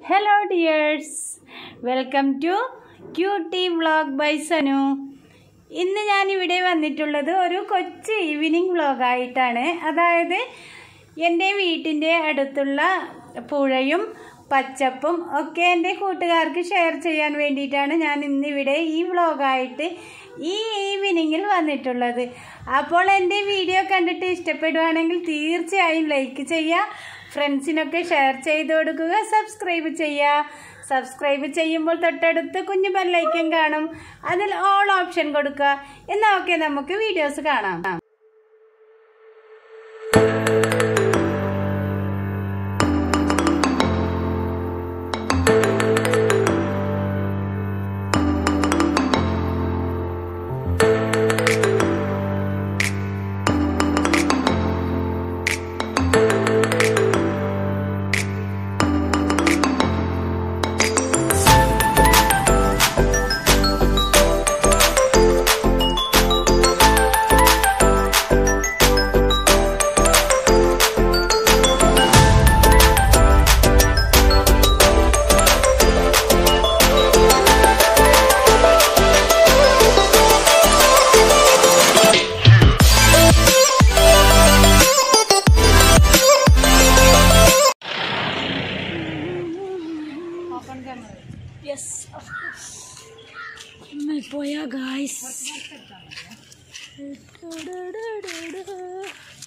hello dears welcome to cutie vlog by Sanu ഇന്ന് ഞാൻ ഇവിടെ വന്നിട്ടുള്ളത് ഒരു കൊച്ചു ഈവനിങ് വ്ളോഗായിട്ടാണ് അതായത് എൻ്റെ വീട്ടിൻ്റെ അടുത്തുള്ള പുഴയും പച്ചപ്പും ഒക്കെ എൻ്റെ കൂട്ടുകാർക്ക് ഷെയർ ചെയ്യാൻ വേണ്ടിയിട്ടാണ് ഞാൻ ഇന്നിവിടെ ഈ വ്ളോഗായിട്ട് ഈ ഈവനിങ്ങിൽ വന്നിട്ടുള്ളത് അപ്പോൾ എൻ്റെ വീഡിയോ കണ്ടിട്ട് ഇഷ്ടപ്പെടുവാണെങ്കിൽ തീർച്ചയായും ലൈക്ക് ചെയ്യുക ഫ്രണ്ട്സിനൊക്കെ ഷെയർ ചെയ്ത് കൊടുക്കുക സബ്സ്ക്രൈബ് ചെയ്യുക സബ്സ്ക്രൈബ് ചെയ്യുമ്പോൾ തൊട്ടടുത്ത് കുഞ്ഞു ബെല്ലൈക്കൻ കാണും അതിൽ ഓൾ ഓപ്ഷൻ കൊടുക്കുക എന്നാൽ ഓക്കെ നമുക്ക് വീഡിയോസ് കാണാം യെസ് പോയാ ഗായ്സ്